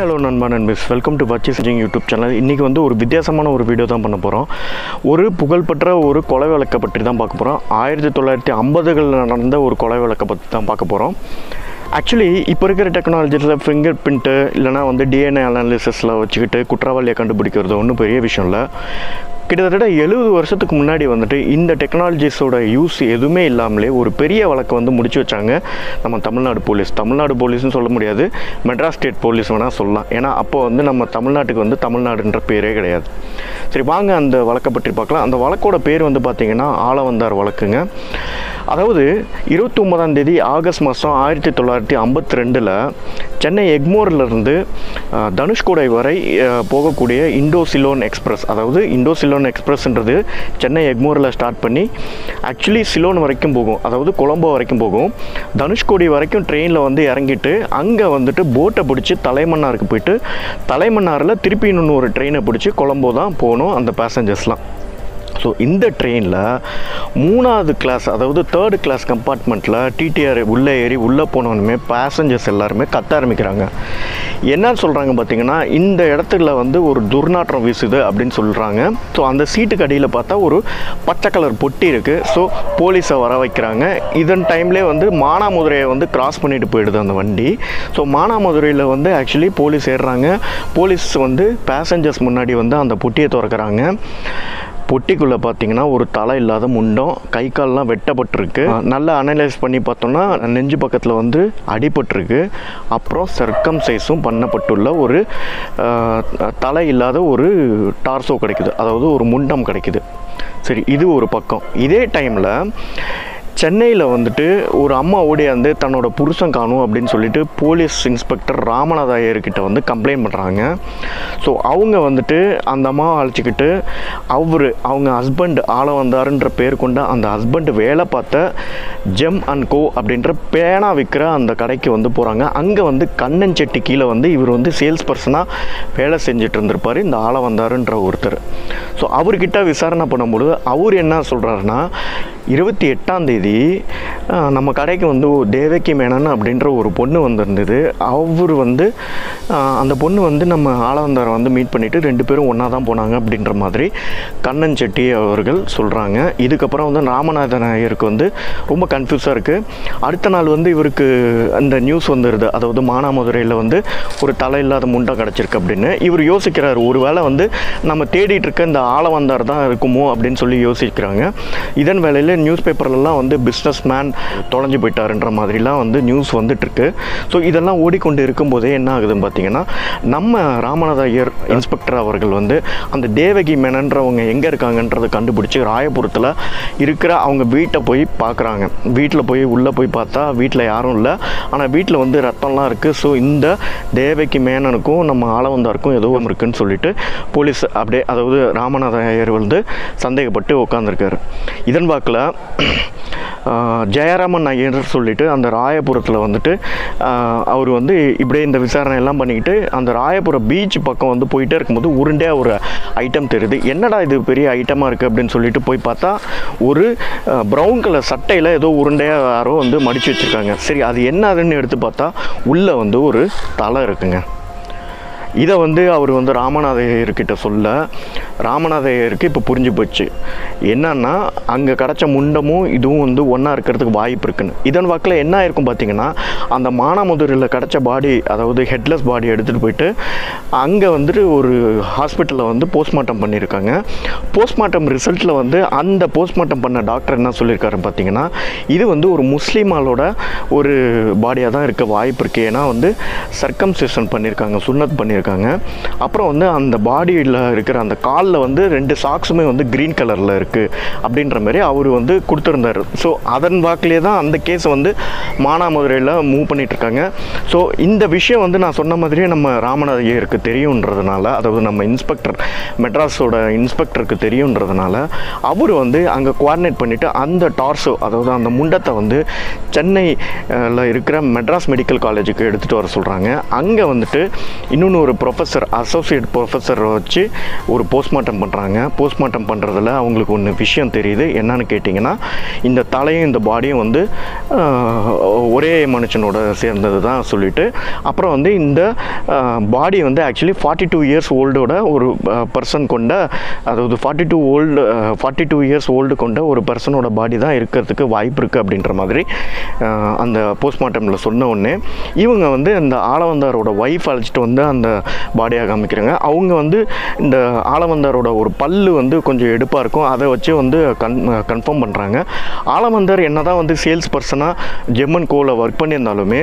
hello நண்பா நண்பிஸ் welcome to பச்சி சிஜிங் YouTube channel இன்றைக்கி வந்து ஒரு வித்தியாசமான ஒரு வீடியோ தான் பண்ண போகிறோம் ஒரு புகழ்பெற்ற ஒரு கொலை வழக்கை பற்றி தான் பார்க்க போகிறோம் ஆயிரத்தி தொள்ளாயிரத்தி ஐம்பதுகளில் நடந்த ஒரு கொலை வழக்கை பற்றி தான் பார்க்க போகிறோம் ஆக்சுவலி இப்போ இருக்கிற டெக்னாலஜிஸில் ஃபிங்கர் பிரிண்ட்டு இல்லைனா வந்து டிஎன்ஏ அனாலிசிஸில் வச்சுக்கிட்டு குற்றவாளியை கண்டுபிடிக்கிறது ஒன்றும் பெரிய விஷயம் இல்லை கிட்டத்தட்ட எழுபது வருஷத்துக்கு முன்னாடி வந்துட்டு இந்த டெக்னாலஜிஸோட யூஸ் எதுவுமே இல்லாமலே ஒரு பெரிய வழக்கை வந்து முடிச்சு வச்சாங்க நம்ம தமிழ்நாடு போலீஸ் தமிழ்நாடு போலீஸ்னு சொல்ல முடியாது மெட்ராஸ் ஸ்டேட் போலீஸ் வேணால் சொல்லலாம் ஏன்னா அப்போ வந்து நம்ம தமிழ்நாட்டுக்கு வந்து தமிழ்நாடுன்ற பேரே கிடையாது சரி வாங்க அந்த வழக்கை பற்றி பார்க்கலாம் அந்த வழக்கோட பேர் வந்து பார்த்திங்கன்னா ஆளவந்தார் வழக்குங்க அதாவது இருபத்தி ஒன்பதாம் தேதி ஆகஸ்ட் மாதம் ஆயிரத்தி தொள்ளாயிரத்தி ஐம்பத்தி ரெண்டில் சென்னை எக்மோர்லேருந்து தனுஷ்கோடை வரை அஹ், போகக்கூடிய இண்டோ சிலோன் எக்ஸ்பிரஸ் அதாவது இண்டோ சிலோன் எக்ஸ்பிரஸ்ன்றது சென்னை எக்மோரில் ஸ்டார்ட் பண்ணி ஆக்சுவலி சிலோன் வரைக்கும் போகும் அதாவது கொலம்போ வரைக்கும் போகும் தனுஷ்கோடி வரைக்கும் ட்ரெயினில் வந்து இறங்கிட்டு அங்கே வந்துட்டு போட்டை பிடிச்சி தலைமன்னாருக்கு போயிட்டு தலைமன்னாரில் திருப்பி இன்னொன்று ஒரு ட்ரெயினை பிடிச்சி கொலம்போ தான் போகணும் அந்த பேசஞ்சர்ஸ்லாம் ஸோ இந்த ட்ரெயினில் மூணாவது கிளாஸ் அதாவது தேர்டு கிளாஸ் கம்பார்ட்மெண்ட்டில் டிடிஆர் உள்ளே ஏறி உள்ளே போனோன்னுமே பேசஞ்சர்ஸ் எல்லாருமே கத்த ஆரம்பிக்கிறாங்க என்ன சொல்கிறாங்க பார்த்தீங்கன்னா இந்த இடத்துல வந்து ஒரு துர்நாற்றம் வீசுது அப்படின்னு சொல்கிறாங்க ஸோ அந்த சீட்டுக்கு அடியில் பார்த்தா ஒரு பச்சை கலர் பொட்டி இருக்குது ஸோ போலீஸை வர வைக்கிறாங்க இதன் டைம்லேயே வந்து மானாமதுரையை வந்து கிராஸ் பண்ணிட்டு போயிடுது அந்த வண்டி ஸோ மானாமதுரையில் வந்து ஆக்சுவலி போலீஸ் ஏறுறாங்க போலீஸ் வந்து பேசஞ்சர்ஸ் முன்னாடி வந்து அந்த பொட்டியை திறக்கிறாங்க பொட்டிக்குள்ளே பார்த்தீங்கன்னா ஒரு தலை இல்லாத முண்டம் கை கால்லாம் வெட்டப்பட்டிருக்கு நல்லா அனலைஸ் பண்ணி பார்த்தோம்னா நெஞ்சு பக்கத்தில் வந்து அடிபட்டிருக்கு அப்புறம் சர்க்கம் சைஸும் பண்ணப்பட்டுள்ள ஒரு அஹ், தலை இல்லாத ஒரு டார்சோ கிடைக்குது அதாவது ஒரு முண்டம் கிடைக்குது சரி இது ஒரு பக்கம் இதே டைமில் சென்னையில் வந்துட்டு ஒரு அம்மா ஓடியாந்து தன்னோட புருஷன் காணும் அப்படின்னு சொல்லிட்டு போலீஸ் இன்ஸ்பெக்டர் ராமநாத ஐயர்கிட்ட வந்து கம்ப்ளைண்ட் பண்ணுறாங்க ஸோ அவங்க வந்துட்டு அந்த அம்மாவை அழைச்சிக்கிட்டு அவர் அவங்க ஹஸ்பண்ட் ஆள வந்தாருன்ற பேர் கொண்ட அந்த ஹஸ்பண்ட் வேலை பார்த்த ஜெம் அண்ட் கோ அப்படின்ற பேனா விற்கிற அந்த கடைக்கு வந்து போகிறாங்க அங்கே வந்து கண்ணன் செட்டி கீழே வந்து இவர் வந்து சேல்ஸ் பர்சனாக வேலை செஞ்சுட்டு இருந்திருப்பார் இந்த ஆள வந்தாருன்ற ஒருத்தர் ஸோ அவர்கிட்ட விசாரணை பண்ணும்பொழுது அவர் என்ன சொல்கிறாருன்னா இருபத்தி எட்டாம் தேதி ஆஹ், நம்ம கடைக்கு வந்து ஒரு தேவகி மேனன் அப்படின்ற ஒரு பொண்ணு வந்திருந்தது அவர் வந்து ஆஹ், அந்த பொண்ணு வந்து நம்ம ஆளவந்தாரை வந்து மீட் பண்ணிவிட்டு ரெண்டு பேரும் ஒன்றா தான் போனாங்க அப்படின்ற மாதிரி கண்ணன் செட்டி அவர்கள் சொல்கிறாங்க இதுக்கப்புறம் வந்து ராமநாதன் ஐயருக்கு வந்து ரொம்ப கன்ஃபியூஸாக இருக்குது அடுத்த நாள் வந்து இவருக்கு அந்த நியூஸ் வந்துடுது அதாவது மானாமதுரையில் வந்து ஒரு தலை இல்லாத முண்டை கிடச்சிருக்கு அப்படின்னு இவர் யோசிக்கிறார் ஒருவேளை வந்து நம்ம தேடிட்டு இருக்க இந்த ஆளவந்தார் தான் இருக்குமோ அப்படின்னு சொல்லி யோசிக்கிறாங்க இதன் வேலையில் நியூஸ் பேப்பர்லலாம் வந்து பிஸ்னஸ் மேன் தொலைஞ்சு போயிட்டாருன்ற மாதிரிலாம் வந்து நியூஸ் வந்துட்டு இருக்கு ஸோ இதெல்லாம் ஓடிக்கொண்டு இருக்கும்போதே என்ன ஆகுதுன்னு பார்த்தீங்கன்னா நம்ம ராமநாத ஐயர் இன்ஸ்பெக்டர் அவர்கள் வந்து அந்த தேவகி மேனன்றவங்க எங்கே இருக்காங்கன்றதை கண்டுபிடிச்சி ராயபுரத்தில் இருக்கிற அவங்க வீட்டை போய் பார்க்குறாங்க வீட்டில் போய் உள்ளே போய் பார்த்தா வீட்டில் யாரும் இல்லை ஆனால் வீட்டில் வந்து ரத்தம்லாம் இருக்குது ஸோ இந்த தேவகி மேனனுக்கும் நம்ம ஆளவந்தாருக்கும் ஏதோ ஒன்று இருக்குன்னு சொல்லிட்டு போலீஸ் அப்படியே அதாவது ராமநாத ஐயர் வந்து சந்தேகப்பட்டு உட்காந்துருக்காரு இதன் வாக்கில் ஜெயராமன் ஐயர் சொல்லிட்டு அந்த ராயபுரத்தில் வந்துட்டு ஆஹ், அவர் வந்து இப்படியே இந்த விசாரணை எல்லாம் பண்ணிக்கிட்டு அந்த ராயபுரம் பீச் பக்கம் வந்து போயிட்டே இருக்கும்போது உருண்டையாக ஒரு ஐட்டம் தெரியுது என்னடா இது பெரிய ஐட்டமாக இருக்குது அப்படின்னு சொல்லிட்டு போய் பார்த்தா ஒரு ப்ரௌன் கலர் சட்டையில் ஏதோ உருண்டையாக யாரோ வந்து மடித்து வச்சுருக்காங்க சரி அது என்ன அதுன்னு எடுத்து பார்த்தா உள்ளே வந்து ஒரு தலை இருக்குங்க இதை வந்து அவர் வந்து ராமநாதையர்கிட்ட சொல்ல ராமநாதையருக்கு இப்போ புரிஞ்சு போச்சு என்னன்னா அங்கே கிடச்ச முண்டமும் இதுவும் வந்து ஒன்றா இருக்கிறதுக்கு வாய்ப்பு இருக்குன்னு இதன் வாக்கில் என்ன ஆயிருக்கும் பார்த்தீங்கன்னா அந்த மானாமதுரையில் கிடச்ச பாடி அதாவது ஹெட்லெஸ் பாடி எடுத்துகிட்டு போயிட்டு அங்கே வந்துட்டு ஒரு ஹாஸ்பிட்டலில் வந்து போஸ்ட்மார்ட்டம் பண்ணியிருக்காங்க போஸ்ட்மார்ட்டம் ரிசல்ட்டில் வந்து அந்த போஸ்ட்மார்ட்டம் பண்ண டாக்டர் என்ன சொல்லியிருக்காரு பார்த்தீங்கன்னா இது வந்து ஒரு முஸ்லீமாலோட ஒரு பாடியாக தான் இருக்க வாய்ப்பு இருக்குது ஏன்னா வந்து சர்க்கம்சேஷன் பண்ணியிருக்காங்க சுன்னத் பண்ணியிருக்காங்க அப்புறம் வந்து அந்த பாடியில் இருக்கிற அந்த காலில் வந்து ரெண்டு சாக்ஸுமே வந்து க்ரீன் கலரில் இருக்குது அப்படின்ற மாதிரி அவர் வந்து கொடுத்துருந்தாரு ஸோ அதன் வாக்கிலே தான் அந்த கேஸை வந்து மானாமதுரையில் மூவ் பண்ணிட்டு இருக்காங்க ஸோ இந்த விஷயம் வந்து நான் சொன்ன மாதிரியே நம்ம ராமநாதையருக்கு தெரியுன்றதுனால அதாவது நம்ம இன்ஸ்பெக்டர் மெட்ராஸோட இன்ஸ்பெக்டருக்கு தெரியுன்றதுனால அவர் வந்து அங்கே கோஆர்டினேட் பண்ணிவிட்டு அந்த டார்சோ அதாவது அந்த முண்டத்தை வந்து சென்னையில் இருக்கிற மெட்ராஸ் மெடிக்கல் காலேஜுக்கு எடுத்துகிட்டு வர சொல்கிறாங்க அங்கே வந்துட்டு இன்னொன்று ஒரு ஒரு ப்ரொஃபஸர் அசோசியேட் ப்ரொஃபஸர் வச்சு ஒரு போஸ்ட்மார்ட்டம் பண்ணுறாங்க போஸ்ட்மார்ட்டம் பண்ணுறதுல அவங்களுக்கு ஒன்று விஷயம் தெரியுது என்னன்னு கேட்டிங்கன்னா இந்த தலையும் இந்த பாடியும் வந்து ஆஹ், ஒரே மனுஷனோட சேர்ந்தது தான் சொல்லிட்டு அப்புறம் வந்து இந்த பாடி வந்து ஆக்சுவலி ஃபார்ட்டி டூ இயர்ஸ் ஓல்டோட ஒரு பர்சன் கொண்ட அதாவது forty two old forty two years old கொண்ட ஒரு பர்சனோட பாடி தான் இருக்கிறதுக்கு வாய்ப்பு இருக்குது அப்படின்ற மாதிரி ஆஹ், அந்த போஸ்ட்மார்ட்டமில் சொன்ன உடனே இவங்க வந்து இந்த ஆளவந்தாரோட ஒய்ஃப் அழைச்சிட்டு வந்து அந்த பாடியாக காமிக்கிறாங்க அவங்க வந்து இந்த ஆளவந்தாரோட ஒரு பல்லு வந்து கொஞ்சம் எடுப்பாக இருக்கும் அதை வச்சு வந்து கன் கன்ஃபார்ம் பண்ணுறாங்க ஆளவந்தார் என்ன தான் வந்து சேல்ஸ் பர்சனாக ஜெம்மன் கோவில் ஒர்க் பண்ணியிருந்தாலுமே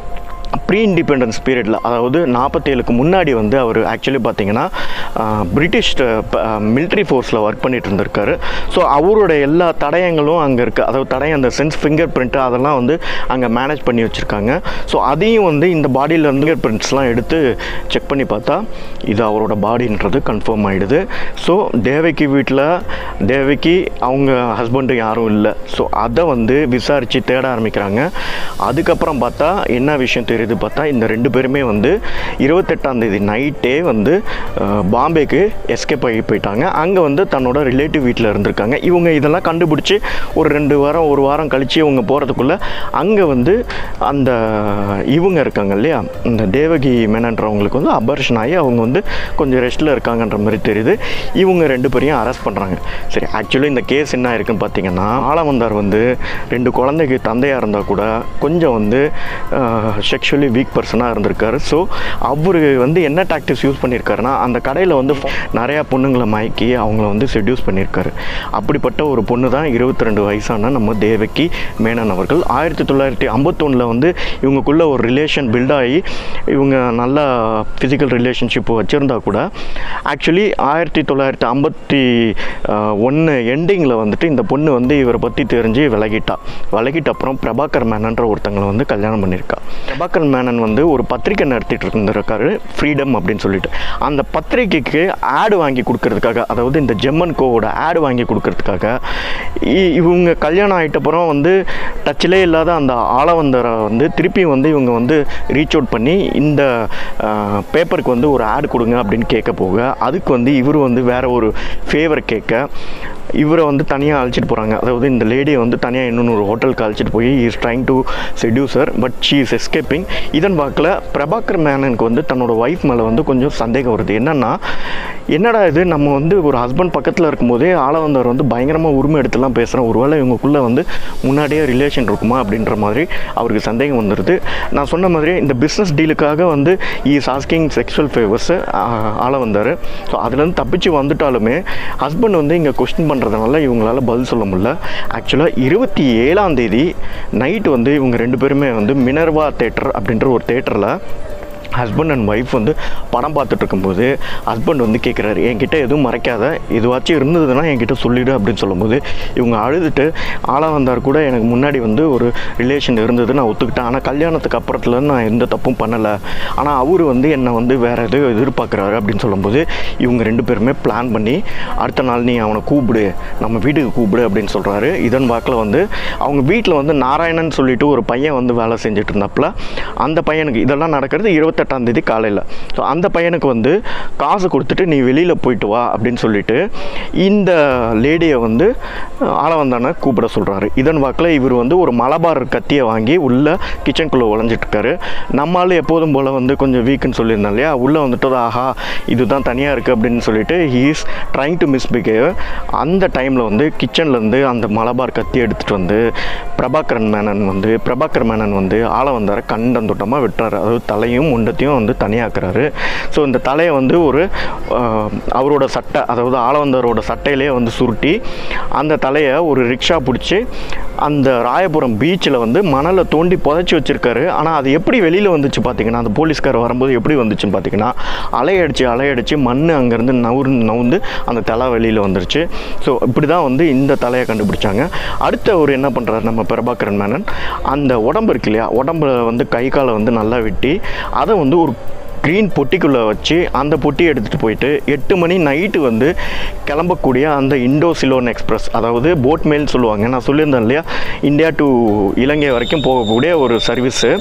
ப்ரீ இண்டிபெண்டன்ஸ் பீரியடில் அதாவது நாற்பத்தேழுக்கு முன்னாடி வந்து அவர் ஆக்சுவலி பார்த்தீங்கன்னா ஆஹ், பிரிட்டிஷ் மிலிட்ரி ஃபோர்ஸில் ஒர்க் பண்ணிட்டு இருந்திருக்காரு ஸோ அவரோட எல்லா தடயங்களும் அங்கே இருக்குது அதாவது தடயம் அந்த சென்ஸ் ஃபிங்கர் பிரிண்ட்டு அதெல்லாம் வந்து அங்கே மேனேஜ் பண்ணி வச்சுருக்காங்க ஸோ அதையும் வந்து இந்த பாடியில் ஃபிங்கர் பிரிண்ட்ஸ்லாம் எடுத்து செக் பண்ணி பார்த்தா இது அவரோட பாடின்றது கன்ஃபார்ம் ஆகிடுது ஸோ தேவகி வீட்டில் தேவகி அவங்க ஹஸ்பண்டு யாரும் இல்லை ஸோ அதை வந்து விசாரித்து தேட ஆரம்பிக்கிறாங்க அதுக்கப்புறம் பார்த்தா என்ன விஷயம் தெரியுது பார்த்தா இந்த ரெண்டு பேருமே வந்து இருபத்தெட்டாம் தேதி நைட்டே வந்து அஹ், பாம்பேக்கு எஸ்கேப் ஆகி போயிட்டாங்க அங்கே வந்து தன்னோட ரிலேட்டிவ் வீட்டில் இருந்திருக்காங்க இவங்க இதெல்லாம் கண்டுபிடிச்சி ஒரு ரெண்டு வாரம் ஒரு வாரம் கழித்து இவங்க போகிறதுக்குள்ளே அங்கே வந்து அந்த இவங்க இருக்காங்க இல்லையா இந்த தேவகி மேனன்றவங்களுக்கு வந்து அபர்ஷன் ஆகி அவங்க வந்து கொஞ்சம் ரெஸ்ட்டில் இருக்காங்கன்ற மாதிரி தெரியுது இவங்க ரெண்டு பேரையும் அரெஸ்ட் பண்ணுறாங்க சரி ஆக்சுவலி இந்த கேஸ் என்ன இருக்குன்னு பார்த்தீங்கன்னா ஆலமந்தார் வந்து ரெண்டு குழந்தைக்கு தந்தையாக இருந்தால் கூட கொஞ்சம் வந்து செக்ஷுவலி வீக் பர்சனாக இருந்திருக்காரு ஸோ அவர் வந்து என்ன டாக்டிக்ஸ் யூஸ் பண்ணியிருக்காருன்னா அந்த கடையில் வந்து நிறையா பொண்ணுங்களை மயக்கி அவங்கள வந்து செட்யூஸ் பண்ணியிருக்காரு அப்படிப்பட்ட ஒரு பொண்ணு தான் இருபத்தி ரெண்டு வயசான நம்ம தேவகி மேனன் அவர்கள் ஆயிரத்தி தொள்ளாயிரத்தி ஐம்பத்தொன்னில் வந்து இவங்களுக்குள்ள ஒரு ரிலேஷன் பில்ட் ஆகி இவங்க நல்ல ஃபிசிக்கல் ரிலேஷன்ஷிப் வச்சுருந்தா கூட ஆக்சுவலி ஆயிரத்தி தொள்ளாயிரத்தி ஐம்பத்தி ஒன்று எண்டிங்கில் வந்துட்டு இந்த பொண்ணு வந்து இவரை பற்றி தெரிஞ்சு விலகிட்டா விலகிட்ட அப்புறம் பிரபாகர் மேனன்ற ஒருத்தங்களை வந்து கல்யாணம் பண்ணியிருக்கா பிரபாகர் மேனன் வந்து ஒரு பத்திரிக்கை நடத்திட்டு இருந்திருக்காரு ஃப்ரீடம் அப்படின்னு சொல்லிட்டு அந்த பத்திரிக்கைக்கு ஆடு வாங்கி கொடுக்கறதுக்காக அதாவது இந்த ஜெம்மன் கோவோட ஆடு வாங்கி கொடுக்கறதுக்காக இ- இவங்க கல்யாணம் ஆகிட்ட அப்புறம் வந்து டச்சிலே இல்லாத அந்த ஆளவந்தரை வந்து திருப்பி வந்து இவங்க வந்து ரீச் அவுட் பண்ணி இந்த பேப்பருக்கு வந்து ஒரு ஆடு கொடுங்க அப்படின்னு கேட்க போக அதுக்கு வந்து இவர் வந்து வேற ஒரு ஃபேவர் கேட்க இவரை வந்து தனியாக அழைச்சிட்டு போகிறாங்க அதாவது இந்த லேடியை வந்து தனியாக இன்னொன்று ஒரு ஹோட்டலுக்கு அழைச்சிட்டு போய் is trying to seduce her but she is escaping இதன் வாக்கில் பிரபாகர் மேனனுக்கு வந்து தன்னோட ஒய்ஃப் மேலே வந்து கொஞ்சம் சந்தேகம் வருது என்னன்னா என்னடா இது நம்ம வந்து ஒரு ஹஸ்பண்ட் பக்கத்தில் இருக்கும்போதே ஆளவந்தவர் வந்து பயங்கரமாக உரிமை எடுத்துலாம் பேசுகிறோம் ஒருவேளை இவங்களுக்குள்ளே வந்து முன்னாடியே ரிலேஷன் இருக்குமா அப்படின்ற மாதிரி அவருக்கு சந்தேகம் வந்துடுது நான் சொன்ன மாதிரி இந்த பிஸ்னஸ் டீலுக்காக வந்து இஸ் ஆஸ்கிங் செக்ஷுவல் ஃபேவர்ஸ் ஆள வந்தார் ஸோ அதுலேருந்து தப்பிச்சு வந்துட்டாலுமே ஹஸ்பண்ட் வந்து இங்கே கொஸ்டின் பண்ணுறதுனால இவங்களால பதில் சொல்ல முடியல ஆக்சுவலாக இருபத்தி ஏழாம் தேதி நைட்டு வந்து இவங்க ரெண்டு பேருமே வந்து மினர்வா தேட்டர் அப்படின்ற ஒரு தேட்டரில் ஹஸ்பண்ட் அண்ட் ஒய்ஃப் வந்து படம் பார்த்துட்டு இருக்கும்போது ஹஸ்பண்ட் வந்து கேட்குறாரு என்கிட்ட எதுவும் மறைக்காத எதுவாச்சும் இருந்ததுன்னா என்கிட்ட சொல்லிடு அப்படின்னு சொல்லும்போது இவங்க அழுதுட்டு ஆளாக வந்தார் கூட எனக்கு முன்னாடி வந்து ஒரு ரிலேஷன் இருந்தது நான் ஒத்துக்கிட்டேன் ஆனால் கல்யாணத்துக்கு அப்புறத்துல நான் எந்த தப்பும் பண்ணலை ஆனால் அவர் வந்து என்னை வந்து வேறு எதோ எதிர்பார்க்குறாரு அப்படின்னு சொல்லும்போது இவங்க ரெண்டு பேருமே பிளான் பண்ணி அடுத்த நாள் நீ அவனை கூப்பிடு நம்ம வீட்டுக்கு கூப்பிடு அப்படின்னு சொல்கிறாரு இதன் வாக்கில் வந்து அவங்க வீட்டில் வந்து நாராயணன் சொல்லிட்டு ஒரு பையன் வந்து வேலை செஞ்சுட்டு இருந்தாப்புல அந்த பையனுக்கு இதெல்லாம் நடக்கிறது இருபத்தெட்டாம் தேதி காலையில் ஸோ அந்த பையனுக்கு வந்து காசு கொடுத்துட்டு நீ வெளியில் போயிட்டு வா அப்படின்னு சொல்லிட்டு இந்த லேடியை வந்து ஆளவந்தான கூப்பிட சொல்கிறாரு இதன் வாக்கில் இவர் வந்து ஒரு மலபார் கத்தியை வாங்கி உள்ள கிச்சனுக்குள்ளே உழைஞ்சிட்டு இருக்காரு நம்மளால எப்போதும் போல் வந்து கொஞ்சம் வீக்குன்னு சொல்லியிருந்தோம் இல்லையா உள்ளே வந்துட்டு ஆஹா இதுதான் தனியாக இருக்குது அப்படின்னு சொல்லிட்டு he is trying to misbehave அந்த டைமில் வந்து கிச்சன்லேருந்து அந்த மலபார் கத்தி எடுத்துகிட்டு வந்து பிரபாகரன் மேனன் வந்து பிரபாகர் மேனன் வந்து ஆளை வந்தார கண்டந்தொட்டமாக வெட்டுறாரு அதாவது தலையும் முண்டத்தையும் வந்து தனியாக்குறாரு ஸோ இந்த தலையை வந்து ஒரு ஆஹ், அவரோட சட்டை அதாவது ஆளவந்தாரோட சட்டையிலே வந்து சுருட்டி அந்த தலையை ஒரு ரிக்ஷா பிடிச்சி அந்த ராயபுரம் பீச்சில் வந்து மணலை தோண்டி புதைச்சி வச்சிருக்காரு ஆனால் அது எப்படி வெளியில் வந்துச்சு பார்த்தீங்கன்னா அந்த போலீஸ்கார் வரும்போது எப்படி வந்துச்சுன்னு பார்த்தீங்கன்னா அலையடிச்சு அலையடிச்சு மண் அங்கேருந்து நவுறு நவுந்து அந்த தலை வெளியில் வந்துருச்சு ஸோ இப்படி தான் வந்து இந்த தலையை கண்டுபிடிச்சாங்க அடுத்த ஒரு என்ன பண்ணுறாரு நம்ம பிரபாகரன் மேனன் அந்த உடம்பு இருக்கு இல்லையா உடம்புல வந்து கை காலை வந்து நல்லா வெட்டி அதை வந்து ஒரு க்ரீன் பொட்டிக்குள்ளே வச்சு அந்த பொட்டியை எடுத்துகிட்டு போயிட்டு எட்டு மணி நைட்டு வந்து கிளம்பக்கூடிய அந்த இண்டோ சிலோன் எக்ஸ்பிரஸ் அதாவது போட் மெயில் சொல்லுவாங்க நான் சொல்லியிருந்தேன் இல்லையா இந்தியா டு இலங்கை வரைக்கும் போகக்கூடிய ஒரு சர்வீஸு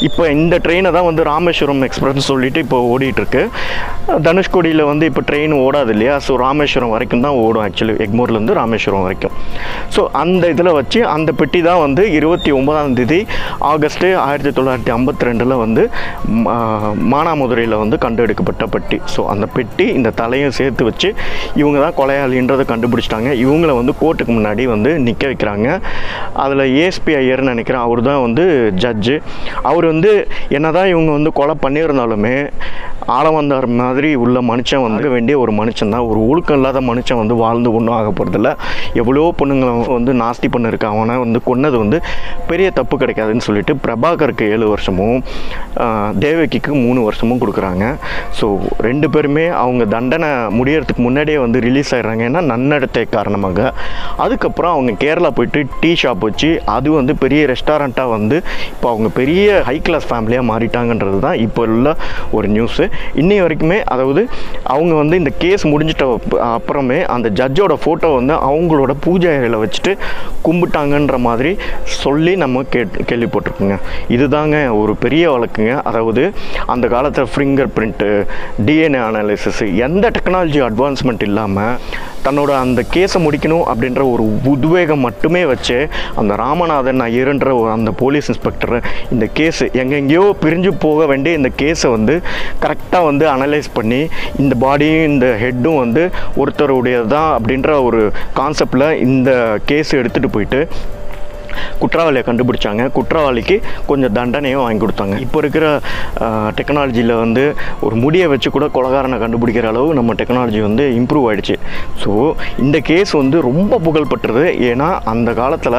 இப்போ இந்த ட்ரெயினை தான் வந்து ராமேஸ்வரம் எக்ஸ்பிரஸ் சொல்லிட்டு இப்போ ஓடிட்டுருக்கு தனுஷ்கோடியில் வந்து இப்போ ட்ரெயின் ஓடாது இல்லையா ஸோ ராமேஸ்வரம் வரைக்கும் தான் ஓடும் ஆக்சுவலி எக்மோர்லேருந்து ராமேஸ்வரம் வரைக்கும் ஸோ அந்த இதில் வச்சு அந்த பெட்டி தான் வந்து இருபத்தி ஒன்பதாம் தேதி ஆகஸ்ட்டு ஆயிரத்தி தொள்ளாயிரத்தி ஐம்பத்தி ரெண்டில் வந்து ம், ஆ, மானாமதுரையில் வந்து கண்டெடுக்கப்பட்ட பெட்டி ஸோ அந்த பெட்டி இந்த தலையும் சேர்த்து வச்சு இவங்க தான் கொலையாளின்றதை கண்டுபிடிச்சிட்டாங்க இவங்கள வந்து கோர்ட்டுக்கு முன்னாடி வந்து நிற்க வைக்கிறாங்க அதில் ஏஎஸ்பி ஐயர்னு நினைக்கிறேன் அவர் தான் வந்து ஜட்ஜு அவர் வந்து என்னதான் இவங்க வந்து கொலை பண்ணியிருந்தாலுமே ஆளவந்தார் மாதிரி உள்ள மனுஷன் வந்து வேண்டிய ஒரு மனுஷன் தான் ஒரு ஒழுக்கம் இல்லாத மனுஷன் வந்து வாழ்ந்து ஒன்றும் ஆக போகிறதில்ல எவ்வளோ பொண்ணுங்களை வந்து நாஸ்தி பண்ணிருக்க அவனை வந்து கொன்னது வந்து பெரிய தப்பு கிடைக்காதுன்னு சொல்லிட்டு பிரபாகருக்கு ஏழு வருஷமும் ஆஹ், தேவகிக்கு மூணு வருஷமும் கொடுக்குறாங்க ஸோ ரெண்டு பேருமே அவங்க தண்டனை முடியறதுக்கு முன்னாடியே வந்து ரிலீஸ் ஆயிடுறாங்க ஏன்னா நன்னடத்தை காரணமாக அதுக்கப்புறம் அவங்க கேரளா போயிட்டு டீ ஷாப் வச்சு அது வந்து பெரிய ரெஸ்டாரண்ட்டாக வந்து இப்போ அவங்க பெரிய ஹை கிளாஸ் ஃபேமிலியாக மாறிட்டாங்கன்றது தான் இப்போ உள்ள ஒரு நியூஸு இன்னி வரைக்குமே அதாவது அவங்க வந்து இந்த கேஸ் முடிஞ்சிட்ட அப்~ அப்புறமே அந்த ஜட்ஜோட ஃபோட்டோ வந்து அவங்களோட பூஜை அறையில் வச்சுட்டு கும்பிட்டாங்கன்ற மாதிரி சொல்லி நம்ம கே கேள்விப்பட்டிருக்குங்க இதுதாங்க ஒரு பெரிய வழக்குங்க அதாவது அந்த காலத்தில் ஃபிங்கர் பிரிண்ட்டு டிஎன்ஏ அனாலிசிஸ் எந்த டெக்னாலஜி அட்வான்ஸ்மெண்ட் இல்லாமல் தன்னோட அந்த கேஸை முடிக்கணும் அப்படின்ற ஒரு உத்வேகம் மட்டுமே வச்சு அந்த ராமநாதன் ஐயர்ன்ற ஒரு அந்த போலீஸ் இன்ஸ்பெக்டர் இந்த கேஸ் எங்கெங்கேயோ பிரிஞ்சு போக வேண்டிய இந்த கேஸை வந்து கரெக்டாக வந்து அனலைஸ் பண்ணி இந்த பாடியும் இந்த ஹெட்டும் வந்து ஒருத்தருடையது தான் அப்படின்ற ஒரு கான்செப்டில் இந்த கேஸ் எடுத்துகிட்டு போயிட்டு குற்றவாளியை கண்டுபிடிச்சாங்க குற்றவாளிக்கு கொஞ்சம் தண்டனையும் வாங்கி கொடுத்தாங்க இப்போ இருக்கிற டெக்னாலஜியில் வந்து ஒரு முடியை வச்சு கூட கொலகாரனை கண்டுபிடிக்கிற அளவு நம்ம டெக்னாலஜி வந்து இம்ப்ரூவ் ஆயிடுச்சு ஸோ இந்த கேஸ் வந்து ரொம்ப புகழ்பெற்றது ஏன்னா அந்த காலத்தில்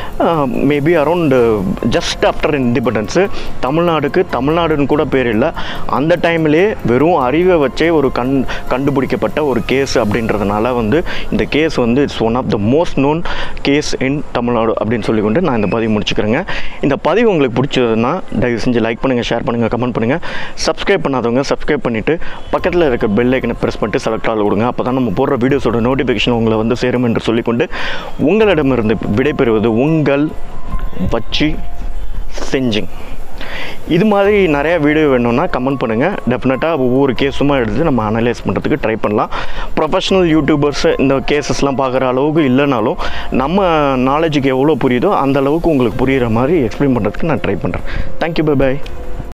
maybe around just after independence தமிழ்நாடுக்கு தமிழ்நாடுன்னு கூட பேர் இல்லை அந்த டைம்லேயே வெறும் அறிவை வச்சே ஒரு கண் கண்டுபிடிக்கப்பட்ட ஒரு கேஸ் அப்படின்றதுனால வந்து இந்த கேஸ் வந்து it's one of the most known case in Tamil Nadu அப்படின்னு சொல்லிக்கொண்டு நான் இந்த பதிவு முடிச்சுக்கிறேங்க இந்த பதிவு உங்களுக்கு பிடிச்சதுன்னா தயவு செஞ்சு லைக் பண்ணுங்கள் ஷேர் பண்ணுங்கள் கமெண்ட் பண்ணுங்கள் சப்ஸ்கிரைப் பண்ணாதவங்க சப்ஸ்கிரைப் பண்ணிவிட்டு பக்கத்தில் இருக்க பெல் ஐக்கனை ப்ரெஸ் பண்ணிட்டு செலக்ட் ஆள் கொடுங்க அப்போ தான் நம்ம போடுற வீடியோஸோட நோட்டிஃபிகேஷன் உங்களை வந்து சேரும் என்று சொல்லிக்கொண்டு உங்களிடமிருந்து விடைபெறுவது உங்கள் வச்சி செஞ்சிங் இது மாதிரி நிறைய வீடியோ வேணும்னா கமெண்ட் பண்ணுங்கள் டெஃபினட்டாக ஒவ்வொரு கேஸுமா எடுத்து நம்ம அனலைஸ் பண்ணுறதுக்கு ட்ரை பண்ணலாம் ப்ரொஃபஷனல் யூடியூபர்ஸ் இந்த கேசஸ்லாம் பார்க்குற அளவுக்கு இல்லைனாலும் நம்ம நாலேஜுக்கு எவ்வளோ புரியுதோ அந்த அளவுக்கு உங்களுக்கு புரிகிற மாதிரி எக்ஸ்பிளைன் பண்ணுறதுக்கு நான் ட்ரை பண்ணுறேன் தேங்க்யூ பை பாய்